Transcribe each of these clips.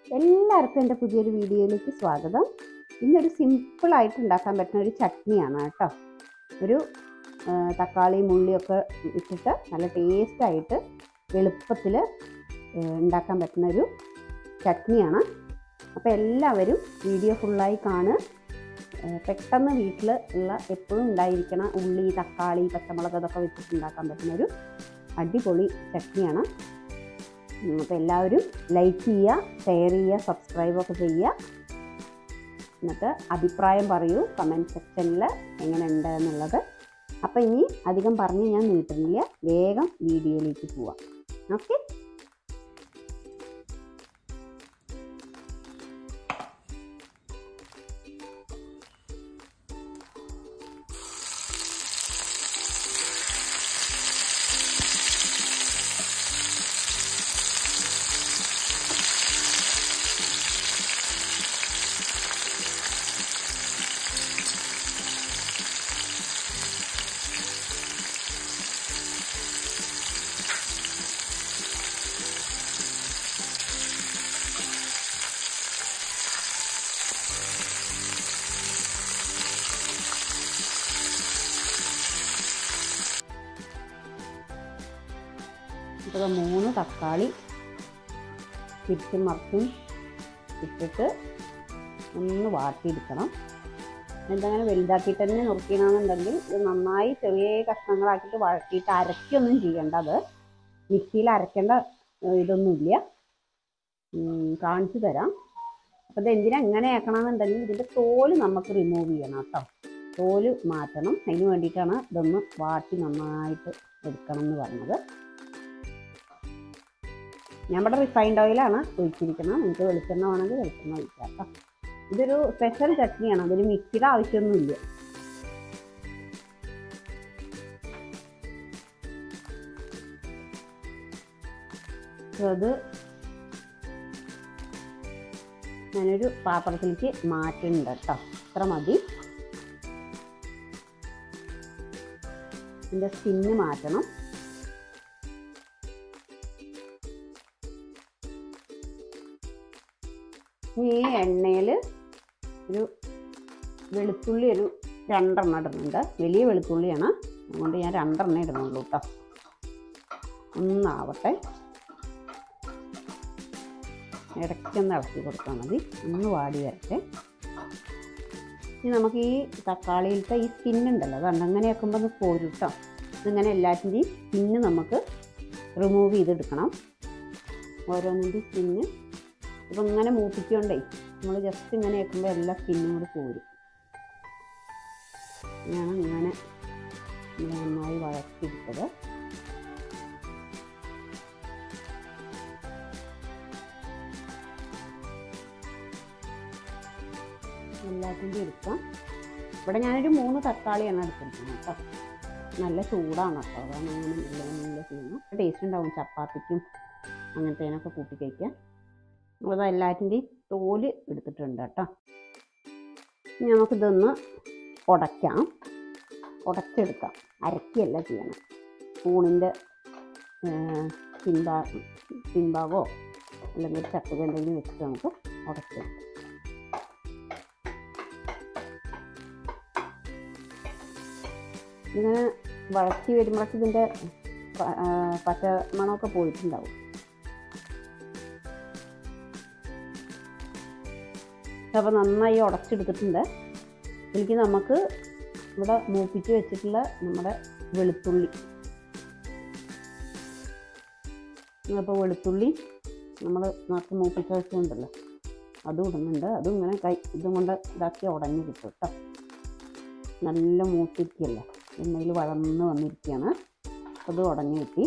എല്ലാവർക്കും എൻ്റെ പുതിയൊരു വീഡിയോയിലേക്ക് സ്വാഗതം ഇന്നൊരു സിമ്പിളായിട്ട് ഉണ്ടാക്കാൻ പറ്റുന്ന ഒരു ചട്നിയാണ് കേട്ടോ ഒരു ആ, തക്കാളിയും ഉള്ളിയൊക്കെ ഇട്ടിട്ട് നല്ല ടേസ്റ്റായിട്ട് എളുപ്പത്തിൽ ഉണ്ടാക്കാൻ പറ്റുന്ന ഒരു ചട്നിയാണ് അപ്പോൾ എല്ലാവരും വീഡിയോ ഫുള്ളായി കാണുക ആ, പെട്ടെന്ന് വീട്ടിൽ ഉള്ള എപ്പോഴും ഉണ്ടായിരിക്കണ ഉള്ളി തക്കാളി പച്ചമുളക് അതൊക്കെ വെച്ചിട്ട് ഉണ്ടാക്കാൻ പറ്റുന്ന ഒരു അടിപൊളി ചട്നിയാണ് അപ്പോൾ എല്ലാവരും ലൈക്ക് ചെയ്യുക ഷെയർ ചെയ്യുക സബ്സ്ക്രൈബ് ഒക്കെ ചെയ്യുക എന്നിട്ട് അഭിപ്രായം പറയൂ കമൻറ്റ് സെക്ഷനിൽ എങ്ങനെയുണ്ട് എന്നുള്ളത് അപ്പോൾ ഇനി അധികം പറഞ്ഞ് ഞാൻ നീട്ടുന്നില്ല വേഗം വീഡിയോയിലേക്ക് പോവാം ഓക്കെ ഇപ്പോൾ ദാ മൂന്ന് തക്കാളി തിരിച്ചും മറിച്ചും ഇട്ടിട്ട് ഒന്ന് വാട്ടിയെടുക്കണം എന്തെങ്കിലും വലുതാക്കിയിട്ട് തന്നെ നുറുക്കണമെന്നുണ്ടെങ്കിൽ ഇത് നന്നായി ചെറിയ കഷ്ണങ്ങളാക്കിയിട്ട് വഴറ്റിയിട്ട് അരയ്ക്കൊന്നും ചെയ്യേണ്ടത് മിക്സിയിൽ അരയ്ക്കേണ്ട ഏഹ്, ഇതൊന്നുമില്ല ഉം, കാണിച്ചു തരാം അപ്പോൾ ഇത് എന്തിനാ എങ്ങനെ ആക്കണമെന്നുണ്ടെങ്കിൽ ഇതിൻ്റെ തോല് നമുക്ക് റിമൂവ് ചെയ്യണം കേട്ടോ തോല് മാറ്റണം അതിന് വേണ്ടിയിട്ടാണ് ഇതൊന്ന് വാട്ടി നന്നായിട്ട് എടുക്കണം എന്ന് പറഞ്ഞത് ഞാൻ ഇവിടെ റിഫൈൻഡ് ഓയിലാണ് ഒഴിച്ചിരിക്കുന്നത് നിങ്ങൾക്ക് വെളിച്ചെണ്ണ വേണമെങ്കിൽ വെളിച്ചെണ്ണ ഒഴിക്കാം കേട്ടോ ഇതൊരു സ്പെഷ്യൽ ചട്നിയാണ് അതിന് മിക്സിയുടെ ആവശ്യമൊന്നുമില്ല അപ്പോൾ അത് ഞാനൊരു പാത്രത്തിലേക്ക് മാറ്റുന്നുണ്ട് കേട്ടോ ഇത്ര മതി ഇതിൻ്റെ സ്കിന്ന് മാറ്റണം ഇനി ഈ എണ്ണയിൽ ഒരു വെളുത്തുള്ളി ഒരു രണ്ടെണ്ണം ഇടുന്നുണ്ട് വലിയ വെളുത്തുള്ളിയാണ് അതുകൊണ്ട് ഞാൻ രണ്ടെണ്ണം ഇടുന്നുള്ളൂ കേട്ടോ ഒന്നാവട്ടെ ഇടയ്ക്കൊന്ന് ഇളക്കി കൊടുത്താൽ മതി ഒന്ന് വാടി വരട്ടെ ഇനി നമുക്ക് ഈ തക്കാളിയിലത്തെ ഈ സ്കിന്നുണ്ടല്ലോ അതുകൊണ്ട് അങ്ങനെ വെക്കുമ്പോൾ അത് പോരും കേട്ടോ ഇതിങ്ങനെ എല്ലാറ്റിൻ്റെയും സ്കിന്ന് നമുക്ക് റിമൂവ് ചെയ്തെടുക്കണം ഓരോന്നിൻ്റെയും സ്കിന്ന് ഇപ്പം ഇങ്ങനെ മൂപ്പിക്കൊണ്ടേ നമ്മൾ ജസ്റ്റ് ഇങ്ങനെ വെക്കുമ്പോൾ എല്ലാ സ്കിന്നും കൂടി പോരും ഞാൻ ഇങ്ങനെ ഇങ്ങനെ നന്നായി വഴറ്റിയെടുത്തത് എല്ലാത്തിൻ്റെയും എടുക്കാം ഇവിടെ ഞാനൊരു മൂന്ന് തക്കാളിയാണ് എടുത്തിരിക്കുന്നത് കേട്ടോ നല്ല ചൂടാണ് കേട്ടോ അതാണ് അങ്ങനെ നല്ല നല്ല ചെയ്യുന്നത് ടേസ്റ്റ് ഉണ്ടാവും ചപ്പാത്തിക്കും അങ്ങനത്തേനൊക്കെ കൂട്ടി കഴിക്കാൻ അത് എല്ലാറ്റിൻ്റെയും തോല് എടുത്തിട്ടുണ്ട് കേട്ടോ ഇനി നമുക്കിതൊന്ന് ഉടയ്ക്കാം ഉടച്ചെടുക്കാം അരക്കുകയല്ല ചെയ്യണം സ്പൂണിൻ്റെ പിൻഭാ പിൻഭാഗമോ അല്ലെങ്കിൽ ഒരു ചട്ടുക എന്തെങ്കിലും വെച്ചിട്ട് നമുക്ക് ഉടച്ചെടുക്കാം ഇങ്ങനെ വഴറ്റി വരുമ്പോഴേക്ക് ഇതിൻ്റെ പ- ആ, പച്ച മണമൊക്കെ പോയിട്ടുണ്ടാവും അപ്പോൾ നന്നായി ഉടച്ചെടുത്തിട്ടുണ്ട് ഇതിലേക്ക് നമുക്ക് ഇവിടെ മൂപ്പിച്ച് വെച്ചിട്ടുള്ള നമ്മുടെ വെളുത്തുള്ളി അപ്പോൾ വെളുത്തുള്ളി നമ്മൾ നേരത്തെ മൂപ്പിച്ച് വെച്ചിട്ടുണ്ടല്ലോ അതും ഇടുന്നുണ്ട് അതും ഇങ്ങനെ കൈ ഇതും കൊണ്ട് ഇതാക്കി ഉടഞ്ഞ് കിട്ടും കേട്ടോ നല്ല മൂത്തിരിക്കുകയല്ലേ എണ്ണയിൽ വളർന്ന് വന്നിരിക്കുകയാണ് അത് ഉടഞ്ഞ് കിട്ടി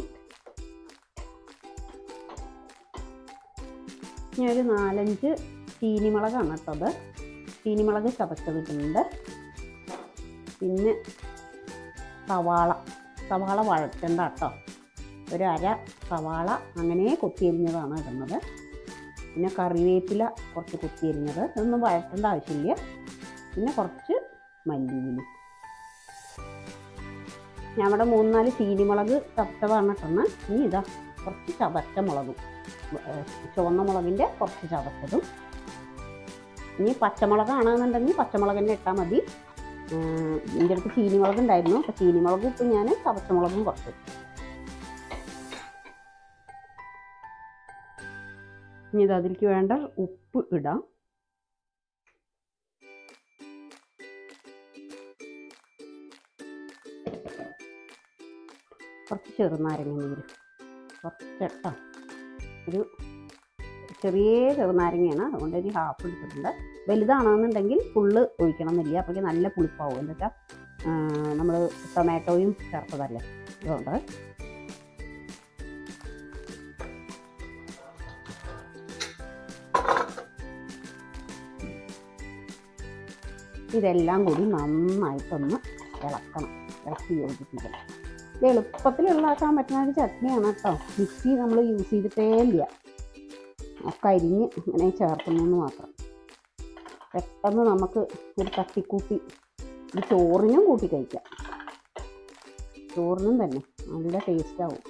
ഇനി ഒരു നാലഞ്ച് ചീനിമുളകാണ് കേട്ടോ അത് ചീനിമുളക് ചതച്ചതിട്ടുണ്ട് പിന്നെ സവാള സവാള വഴറ്റണ്ട കേട്ടോ ഒരു അര സവാള അങ്ങനെ കൊത്തിയരിഞ്ഞതാണ് ഇടുന്നത് പിന്നെ കറിവേപ്പില കുറച്ച് കൊത്തിയരിഞ്ഞത് ഇതൊന്നും വഴറ്റേണ്ട ആവശ്യമില്ല പിന്നെ കുറച്ച് മല്ലിയിലും ഞാൻ ഇവിടെ മൂന്നാല് ചീനിമുളക് ചതച്ചതാണ് ഇട്ടുന്നത് ഇനി ഇതാ കുറച്ച് ചതച്ച മുളകും ഏഹ്, ചുവന്ന മുളകിൻ്റെ കുറച്ച് ചതച്ചതും ഇനി പച്ചമുളകാണെന്നുണ്ടെങ്കിൽ പച്ചമുളക് തന്നെ ഇട്ടാൽ മതി ഏഹ്, എൻ്റെ അടുത്ത് ചീനിമുളക് ഉണ്ടായിരുന്നു അപ്പോൾ ചീനിമുളക് ഇപ്പം ഞാൻ ചതച്ചമുളകും കുറച്ച് ഇനി ഇത് അതിലേക്ക് വേണ്ട ഉപ്പ് ഇടാം കുറച്ച് ചെറുനാരങ്ങ നീര് കുറച്ച് കേട്ടോ ഒരു ചെറിയ ചെറുനാരങ്ങയാണ് അതുകൊണ്ട് ഒരു ഹാഫ് എടുത്തിട്ടുണ്ട് വലുതാണെന്നുണ്ടെങ്കിൽ ഫുള്ള് ഒഴിക്കണം എന്നില്ല അപ്പോൾ നല്ല പുളിപ്പാവും എന്താ വെച്ചാൽ നമ്മൾ ടൊമാറ്റോയും ചേർത്തതല്ലേ അതുകൊണ്ട് ഇതെല്ലാം കൂടി നന്നായിട്ടൊന്ന് ഇളക്കണം ഇളക്കി യോജിപ്പിക്കണം ഇത് എളുപ്പത്തിൽ ഉണ്ടാക്കാൻ പറ്റുന്ന ഒരു ചട്നിയാണ് കേട്ടോ മിക്സി നമ്മൾ യൂസ് ചെയ്തിട്ടേ ഇല്ല ഒക്കെ അരിഞ്ഞ് ഇങ്ങനെ ചേർക്കുന്നതെന്ന് മാത്രം പെട്ടെന്ന് നമുക്ക് ഒരു തട്ടിക്കൂട്ടി ഇത് ചോറിനും കൂട്ടി കഴിക്കാം ചോറിനും തന്നെ നല്ല ടേസ്റ്റ് ആവും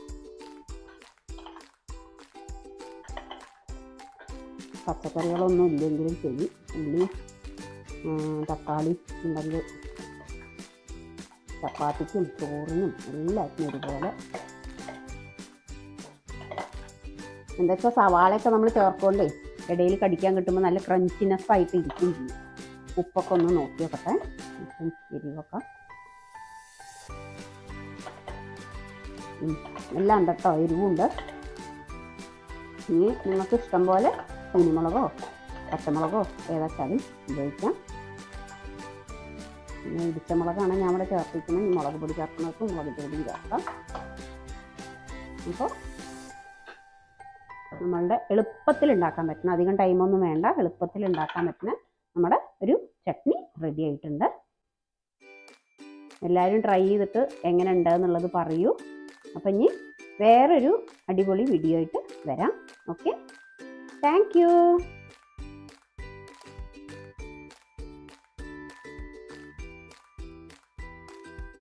പച്ചക്കറികളൊന്നും ഇല്ലെങ്കിലും ശരി ഉള്ളി ഉം, തക്കാളി ഉണ്ടെങ്കിൽ ചപ്പാത്തിക്കും ചോറിനും എല്ലാത്തിനും ഒരുപോലെ എന്താ വെച്ചാൽ സവാളയൊക്കെ നമ്മൾ ചേർക്കൊണ്ടേ ഇടയിൽ കടിക്കാൻ കിട്ടുമ്പോൾ നല്ല ക്രഞ്ചിനെസ് ആയിട്ട് ഇരിക്കും ചെയ്യും ഉപ്പൊക്കെ ഒന്ന് നോക്കി നോക്കട്ടെ ഉപ്പും എരിവൊക്കെ ഉം, എല്ലാം ഉണ്ട് കേട്ടോ എരിവുണ്ട് ഇനി നിങ്ങൾക്ക് ഇഷ്ടം പോലെ കുരുമുളകോ പച്ചമുളകോ ഏതാച്ചാലും ഉപയോഗിക്കാം പിന്നെ ഇടിച്ച മുളകാണ് ഞാൻ ഇവിടെ ചേർത്തിരിക്കുന്നത് ഈ മുളക് പൊടി ചേർക്കുന്നവർക്ക് മുളക് പൊടിയും ചേർക്കാം അപ്പോൾ നമ്മളുടെ എളുപ്പത്തിൽ ഉണ്ടാക്കാൻ പറ്റുന്ന അധികം ടൈമൊന്നും വേണ്ട എളുപ്പത്തിൽ ഉണ്ടാക്കാൻ പറ്റുന്ന നമ്മുടെ ഒരു ചട്നി റെഡി ആയിട്ടുണ്ട് എല്ലാവരും ട്രൈ ചെയ്തിട്ട് എങ്ങനെ ഉണ്ട് എന്നുള്ളത് പറയൂ അപ്പം ഇനി വേറൊരു അടിപൊളി വീഡിയോ ആയിട്ട് വരാം ഓക്കെ താങ്ക് യു